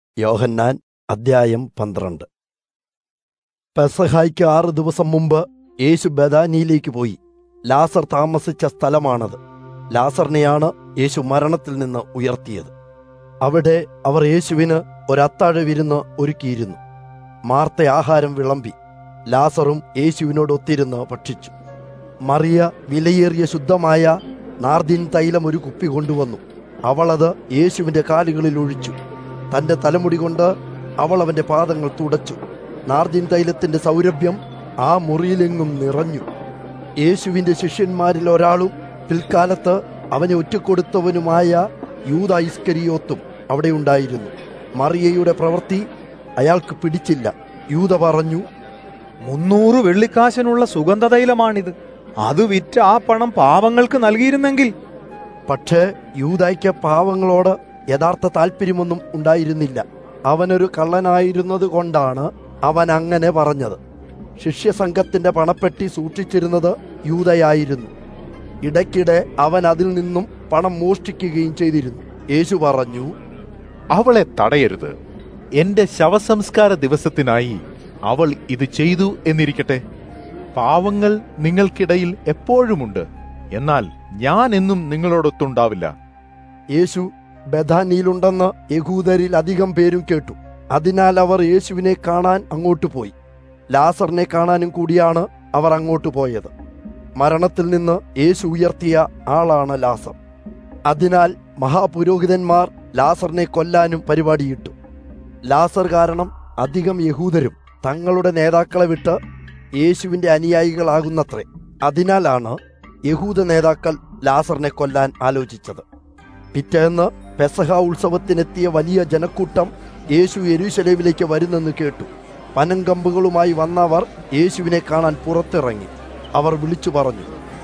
യോഹന്നാൻ അദ്ധ്യായം പന്ത്രണ്ട് പെസഹായ്ക്ക് ആറ് ദിവസം മുമ്പ് യേശു ബദാനിയിലേക്ക് പോയി ലാസർ താമസിച്ച സ്ഥലമാണത് ലാസറിനെയാണ് യേശു മരണത്തിൽ നിന്ന് ഉയർത്തിയത് അവിടെ അവർ യേശുവിന് ഒരത്താഴ വിരുന്ന് ഒരുക്കിയിരുന്നു മാർത്ത ആഹാരം വിളമ്പി ലാസറും യേശുവിനോട് ഒത്തിരുന്ന് ഭക്ഷിച്ചു മറിയ വിലയേറിയ ശുദ്ധമായ നാർദിൻ തൈലം ഒരു കുപ്പി കൊണ്ടുവന്നു അവളത് യേശുവിന്റെ കാലുകളിൽ ഒഴിച്ചു തന്റെ തലമുടി കൊണ്ട് അവൾ അവന്റെ പാദങ്ങൾ തുടച്ചു നാർദിൻ തൈലത്തിന്റെ സൗരഭ്യം ആ മുറിയിലെങ്ങും നിറഞ്ഞു യേശുവിന്റെ ശിഷ്യന്മാരിൽ ഒരാളും പിൽക്കാലത്ത് അവനെ ഒറ്റക്കൊടുത്തവനുമായ യൂത ഇസ്കരിയോത്തും അവിടെ ഉണ്ടായിരുന്നു മറിയയുടെ പ്രവൃത്തി അയാൾക്ക് പിടിച്ചില്ല യൂത പറഞ്ഞു മുന്നൂറ് വെള്ളിക്കാശിനുള്ള സുഗന്ധതൈലമാണിത് അത് വിറ്റ് ആ പണം പാവങ്ങൾക്ക് നൽകിയിരുന്നെങ്കിൽ പക്ഷേ യൂതായ്ക്ക് പാവങ്ങളോട് യഥാർത്ഥ താല്പര്യമൊന്നും ഉണ്ടായിരുന്നില്ല അവനൊരു കള്ളനായിരുന്നത് കൊണ്ടാണ് അവൻ അങ്ങനെ പറഞ്ഞത് ശിഷ്യസംഘത്തിന്റെ പണപ്പെട്ടി സൂക്ഷിച്ചിരുന്നത് യൂതയായിരുന്നു ഇടയ്ക്കിടെ അവൻ അതിൽ നിന്നും പണം മോഷ്ടിക്കുകയും ചെയ്തിരുന്നു യേശു പറഞ്ഞു അവളെ തടയരുത് എന്റെ ശവസംസ്കാര ദിവസത്തിനായി അവൾ ഇത് ചെയ്തു എന്നിരിക്കട്ടെ പാവങ്ങൾ നിങ്ങൾക്കിടയിൽ എപ്പോഴുമുണ്ട് എന്നാൽ ഞാൻ എന്നും നിങ്ങളോടൊത്തുണ്ടാവില്ല യേശു ബഥാനിയിലുണ്ടെന്ന് യഹൂദരിൽ അധികം പേരും കേട്ടു അതിനാൽ അവർ യേശുവിനെ കാണാൻ അങ്ങോട്ട് പോയി ലാസറിനെ കാണാനും കൂടിയാണ് അവർ അങ്ങോട്ട് പോയത് മരണത്തിൽ നിന്ന് യേശു ഉയർത്തിയ ആളാണ് ലാസർ അതിനാൽ മഹാപുരോഹിതന്മാർ ലാസറിനെ കൊല്ലാനും പരിപാടിയിട്ടു ലാസർ കാരണം അധികം യഹൂദരും തങ്ങളുടെ നേതാക്കളെ വിട്ട് യേശുവിന്റെ അനുയായികളാകുന്നത്രേ അതിനാലാണ് യഹൂദ നേതാക്കൾ ലാസറിനെ കൊല്ലാൻ ആലോചിച്ചത് പിറ്റേന്ന് പെസഹ ഉത്സവത്തിനെത്തിയ വലിയ ജനക്കൂട്ടം യേശു യെരൂശലേമിലേക്ക് വരുന്നെന്ന് കേട്ടു പനങ്കമ്പുകളുമായി വന്നവർ യേശുവിനെ കാണാൻ പുറത്തിറങ്ങി അവർ വിളിച്ചു പറഞ്ഞു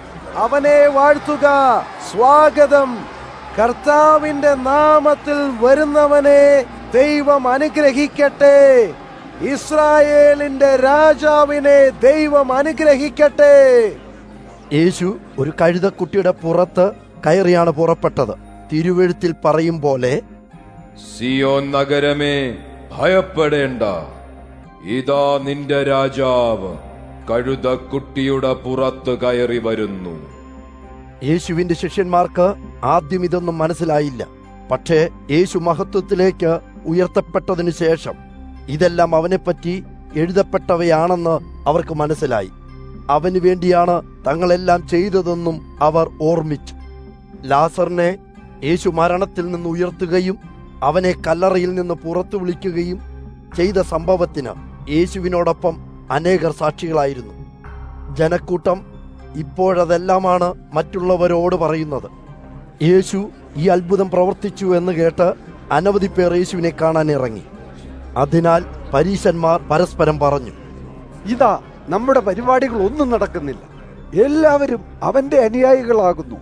അവനെ വാഴ്ത്തുക സ്വാഗതം കർത്താവിന്റെ നാമത്തിൽ വരുന്നവനെ ദൈവം അനുഗ്രഹിക്കട്ടെ ഇസ്രായേലിന്റെ രാജാവിനെ ദൈവം അനുഗ്രഹിക്കട്ടെ യേശു ഒരു കഴുതക്കുട്ടിയുടെ പുറത്ത് കയറിയാണ് പുറപ്പെട്ടത് തിരുവെഴുത്തിൽ പറയും പോലെ സിയോൻ നഗരമേ ഭയപ്പെടേണ്ട ഇതാ നിന്റെ രാജാവ് കഴുതക്കുട്ടിയുടെ പുറത്ത് കയറി വരുന്നു യേശുവിന്റെ ശിഷ്യന്മാർക്ക് ആദ്യം ഇതൊന്നും മനസ്സിലായില്ല പക്ഷേ യേശു മഹത്വത്തിലേക്ക് ഉയർത്തപ്പെട്ടതിനു ശേഷം ഇതെല്ലാം അവനെപ്പറ്റി എഴുതപ്പെട്ടവയാണെന്ന് അവർക്ക് മനസ്സിലായി അവന് വേണ്ടിയാണ് തങ്ങളെല്ലാം ചെയ്തതെന്നും അവർ ഓർമ്മിച്ചു ലാസറിനെ യേശു മരണത്തിൽ നിന്ന് ഉയർത്തുകയും അവനെ കല്ലറയിൽ നിന്ന് പുറത്തു വിളിക്കുകയും ചെയ്ത സംഭവത്തിന് യേശുവിനോടൊപ്പം അനേകർ സാക്ഷികളായിരുന്നു ജനക്കൂട്ടം ഇപ്പോഴതെല്ലാമാണ് മറ്റുള്ളവരോട് പറയുന്നത് യേശു ഈ അത്ഭുതം പ്രവർത്തിച്ചു എന്ന് കേട്ട് അനവധി പേർ യേശുവിനെ കാണാൻ ഇറങ്ങി അതിനാൽ പരീശന്മാർ പരസ്പരം പറഞ്ഞു ഇതാ നമ്മുടെ പരിപാടികൾ ഒന്നും നടക്കുന്നില്ല എല്ലാവരും അവന്റെ അനുയായികളാകുന്നു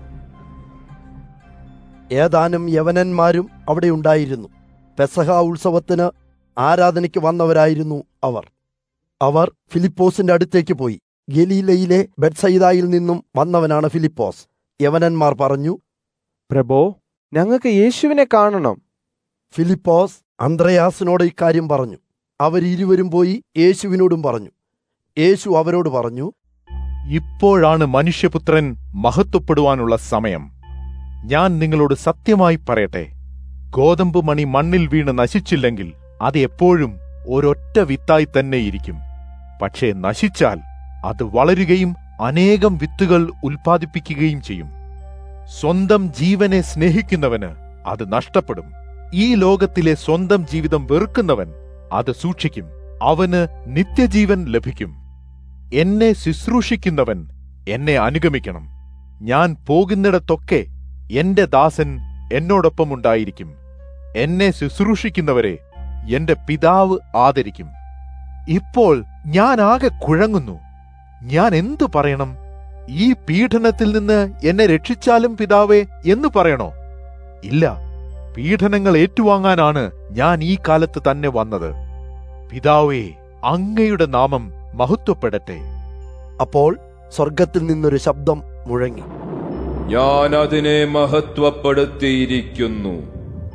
ഏതാനും യവനന്മാരും അവിടെ ഉണ്ടായിരുന്നു പെസഹ ഉത്സവത്തിന് ആരാധനയ്ക്ക് വന്നവരായിരുന്നു അവർ അവർ ഫിലിപ്പോസിന്റെ അടുത്തേക്ക് പോയി ഗലീലയിലെ ബെഡ്സൈദായിൽ നിന്നും വന്നവനാണ് ഫിലിപ്പോസ് യവനന്മാർ പറഞ്ഞു പ്രഭോ ഞങ്ങൾക്ക് യേശുവിനെ കാണണം ഫിലിപ്പോസ് അന്ത്രയാസിനോട് ഇക്കാര്യം പറഞ്ഞു അവരിരുവരും പോയി യേശുവിനോടും പറഞ്ഞു യേശു അവരോട് പറഞ്ഞു ഇപ്പോഴാണ് മനുഷ്യപുത്രൻ മഹത്വപ്പെടുവാനുള്ള സമയം ഞാൻ നിങ്ങളോട് സത്യമായി പറയട്ടെ ഗോതമ്പ് മണി മണ്ണിൽ വീണ് നശിച്ചില്ലെങ്കിൽ അത് എപ്പോഴും ഒരൊറ്റ വിത്തായി തന്നെ ഇരിക്കും പക്ഷേ നശിച്ചാൽ അത് വളരുകയും അനേകം വിത്തുകൾ ഉൽപ്പാദിപ്പിക്കുകയും ചെയ്യും സ്വന്തം ജീവനെ സ്നേഹിക്കുന്നവന് അത് നഷ്ടപ്പെടും ഈ ലോകത്തിലെ സ്വന്തം ജീവിതം വെറുക്കുന്നവൻ അത് സൂക്ഷിക്കും അവന് നിത്യജീവൻ ലഭിക്കും എന്നെ ശുശ്രൂഷിക്കുന്നവൻ എന്നെ അനുഗമിക്കണം ഞാൻ പോകുന്നിടത്തൊക്കെ എന്റെ ദാസൻ എന്നോടൊപ്പം ഉണ്ടായിരിക്കും എന്നെ ശുശ്രൂഷിക്കുന്നവരെ എന്റെ പിതാവ് ആദരിക്കും ഇപ്പോൾ ഞാൻ ആകെ കുഴങ്ങുന്നു ഞാൻ എന്തു പറയണം ഈ പീഡനത്തിൽ നിന്ന് എന്നെ രക്ഷിച്ചാലും പിതാവേ എന്ന് പറയണോ ഇല്ല പീഡനങ്ങൾ ഏറ്റുവാങ്ങാനാണ് ഞാൻ ഈ കാലത്ത് തന്നെ വന്നത് പിതാവേ അങ്ങയുടെ നാമം മഹത്വപ്പെടട്ടെ അപ്പോൾ സ്വർഗത്തിൽ നിന്നൊരു ശബ്ദം മുഴങ്ങി ഞാൻ അതിനെ മഹത്വപ്പെടുത്തിയിരിക്കുന്നു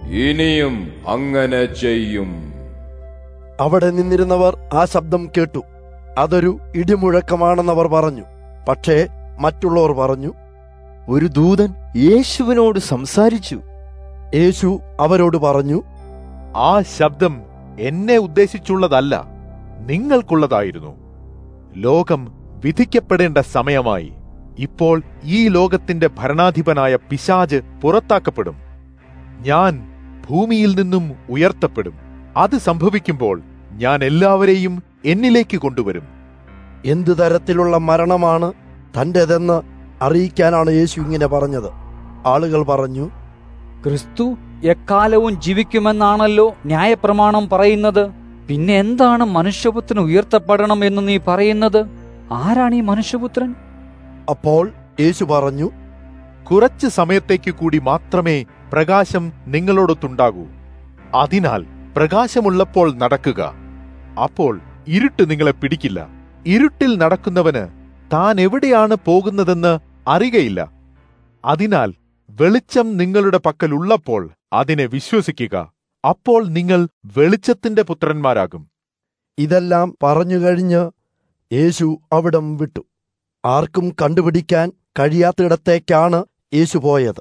ഇനിയും അങ്ങനെ ചെയ്യും അവിടെ നിന്നിരുന്നവർ ആ ശബ്ദം കേട്ടു അതൊരു ഇടിമുഴക്കമാണെന്നവർ പറഞ്ഞു പക്ഷേ മറ്റുള്ളവർ പറഞ്ഞു ഒരു ദൂതൻ യേശുവിനോട് സംസാരിച്ചു യേശു അവരോട് പറഞ്ഞു ആ ശബ്ദം എന്നെ ഉദ്ദേശിച്ചുള്ളതല്ല നിങ്ങൾക്കുള്ളതായിരുന്നു ലോകം വിധിക്കപ്പെടേണ്ട സമയമായി ഇപ്പോൾ ഈ ലോകത്തിന്റെ ഭരണാധിപനായ പിശാജ് പുറത്താക്കപ്പെടും ഞാൻ ഭൂമിയിൽ നിന്നും ഉയർത്തപ്പെടും അത് സംഭവിക്കുമ്പോൾ ഞാൻ എല്ലാവരെയും എന്നിലേക്ക് കൊണ്ടുവരും എന്തു തരത്തിലുള്ള മരണമാണ് തന്റേതെന്ന് അറിയിക്കാനാണ് യേശു ഇങ്ങനെ പറഞ്ഞത് ആളുകൾ പറഞ്ഞു ക്രിസ്തു എക്കാലവും ജീവിക്കുമെന്നാണല്ലോ ന്യായപ്രമാണം പറയുന്നത് പിന്നെ എന്താണ് മനുഷ്യപുത്രൻ ഉയർത്തപ്പെടണം എന്ന് നീ പറയുന്നത് ആരാണ് ഈ മനുഷ്യപുത്രൻ അപ്പോൾ യേശു പറഞ്ഞു കുറച്ച് സമയത്തേക്ക് കൂടി മാത്രമേ പ്രകാശം നിങ്ങളോടൊത്തുണ്ടാകൂ അതിനാൽ പ്രകാശമുള്ളപ്പോൾ നടക്കുക അപ്പോൾ ഇരുട്ട് നിങ്ങളെ പിടിക്കില്ല ഇരുട്ടിൽ നടക്കുന്നവന് താൻ എവിടെയാണ് പോകുന്നതെന്ന് അറിയയില്ല അതിനാൽ വെളിച്ചം നിങ്ങളുടെ പക്കലുള്ളപ്പോൾ അതിനെ വിശ്വസിക്കുക അപ്പോൾ നിങ്ങൾ വെളിച്ചത്തിന്റെ പുത്രന്മാരാകും ഇതെല്ലാം പറഞ്ഞു കഴിഞ്ഞ് യേശു അവിടം വിട്ടു ആർക്കും കണ്ടുപിടിക്കാൻ കഴിയാത്തിടത്തേക്കാണ് യേശു പോയത്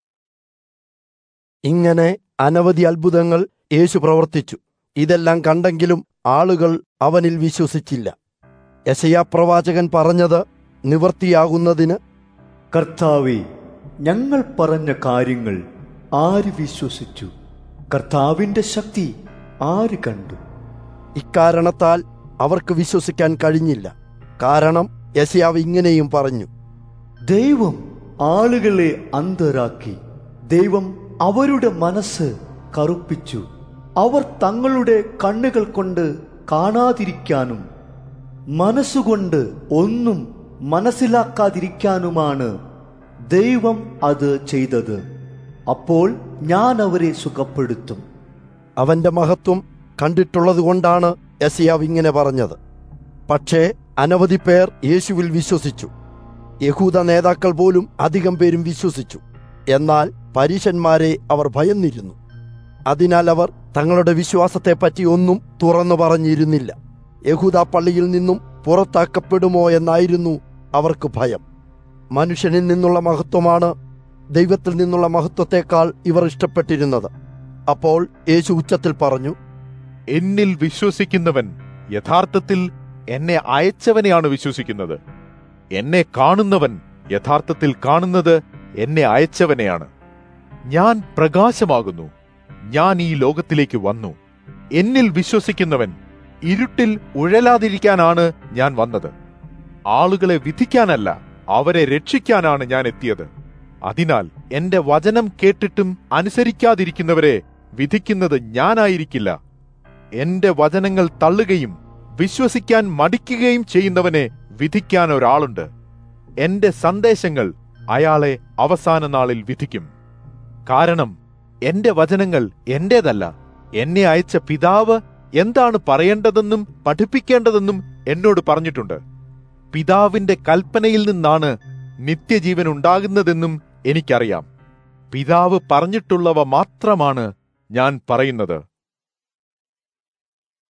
ഇങ്ങനെ അനവധി അത്ഭുതങ്ങൾ യേശു പ്രവർത്തിച്ചു ഇതെല്ലാം കണ്ടെങ്കിലും ആളുകൾ അവനിൽ വിശ്വസിച്ചില്ല യശയാ പ്രവാചകൻ പറഞ്ഞത് നിവർത്തിയാകുന്നതിന് കർത്താവെ ഞങ്ങൾ പറഞ്ഞ കാര്യങ്ങൾ ആര് വിശ്വസിച്ചു കർത്താവിന്റെ ശക്തി ആര് കണ്ടു ഇക്കാരണത്താൽ അവർക്ക് വിശ്വസിക്കാൻ കഴിഞ്ഞില്ല കാരണം യശയാവ് ഇങ്ങനെയും പറഞ്ഞു ദൈവം ആളുകളെ അന്ധരാക്കി ദൈവം അവരുടെ മനസ്സ് കറുപ്പിച്ചു അവർ തങ്ങളുടെ കണ്ണുകൾ കൊണ്ട് കാണാതിരിക്കാനും മനസ്സുകൊണ്ട് ഒന്നും മനസ്സിലാക്കാതിരിക്കാനുമാണ് ദൈവം അത് ചെയ്തത് അപ്പോൾ ഞാൻ അവരെ സുഖപ്പെടുത്തും അവന്റെ മഹത്വം കണ്ടിട്ടുള്ളതുകൊണ്ടാണ് യശയാവ് ഇങ്ങനെ പറഞ്ഞത് പക്ഷേ അനവധി പേർ യേശുവിൽ വിശ്വസിച്ചു യഹൂദ നേതാക്കൾ പോലും അധികം പേരും വിശ്വസിച്ചു എന്നാൽ പരീശന്മാരെ അവർ ഭയന്നിരുന്നു അതിനാൽ അവർ തങ്ങളുടെ വിശ്വാസത്തെപ്പറ്റി ഒന്നും തുറന്നു പറഞ്ഞിരുന്നില്ല യഹൂദ പള്ളിയിൽ നിന്നും പുറത്താക്കപ്പെടുമോ എന്നായിരുന്നു അവർക്ക് ഭയം മനുഷ്യനിൽ നിന്നുള്ള മഹത്വമാണ് ദൈവത്തിൽ നിന്നുള്ള മഹത്വത്തെക്കാൾ ഇവർ ഇഷ്ടപ്പെട്ടിരുന്നത് അപ്പോൾ യേശു ഉച്ചത്തിൽ പറഞ്ഞു എന്നിൽ വിശ്വസിക്കുന്നവൻ യഥാർത്ഥത്തിൽ എന്നെ അയച്ചവനെയാണ് വിശ്വസിക്കുന്നത് എന്നെ കാണുന്നവൻ യഥാർത്ഥത്തിൽ കാണുന്നത് എന്നെ അയച്ചവനെയാണ് ഞാൻ പ്രകാശമാകുന്നു ഞാൻ ഈ ലോകത്തിലേക്ക് വന്നു എന്നിൽ വിശ്വസിക്കുന്നവൻ ഇരുട്ടിൽ ഉഴലാതിരിക്കാനാണ് ഞാൻ വന്നത് ആളുകളെ വിധിക്കാനല്ല അവരെ രക്ഷിക്കാനാണ് ഞാൻ എത്തിയത് അതിനാൽ എന്റെ വചനം കേട്ടിട്ടും അനുസരിക്കാതിരിക്കുന്നവരെ വിധിക്കുന്നത് ഞാനായിരിക്കില്ല എന്റെ വചനങ്ങൾ തള്ളുകയും വിശ്വസിക്കാൻ മടിക്കുകയും ചെയ്യുന്നവനെ വിധിക്കാൻ ഒരാളുണ്ട് എന്റെ സന്ദേശങ്ങൾ അയാളെ അവസാന നാളിൽ വിധിക്കും കാരണം എന്റെ വചനങ്ങൾ എന്റേതല്ല എന്നെ അയച്ച പിതാവ് എന്താണ് പറയേണ്ടതെന്നും പഠിപ്പിക്കേണ്ടതെന്നും എന്നോട് പറഞ്ഞിട്ടുണ്ട് പിതാവിന്റെ കൽപ്പനയിൽ നിന്നാണ് നിത്യജീവൻ ഉണ്ടാകുന്നതെന്നും എനിക്കറിയാം പിതാവ് പറഞ്ഞിട്ടുള്ളവ മാത്രമാണ് ഞാൻ പറയുന്നത്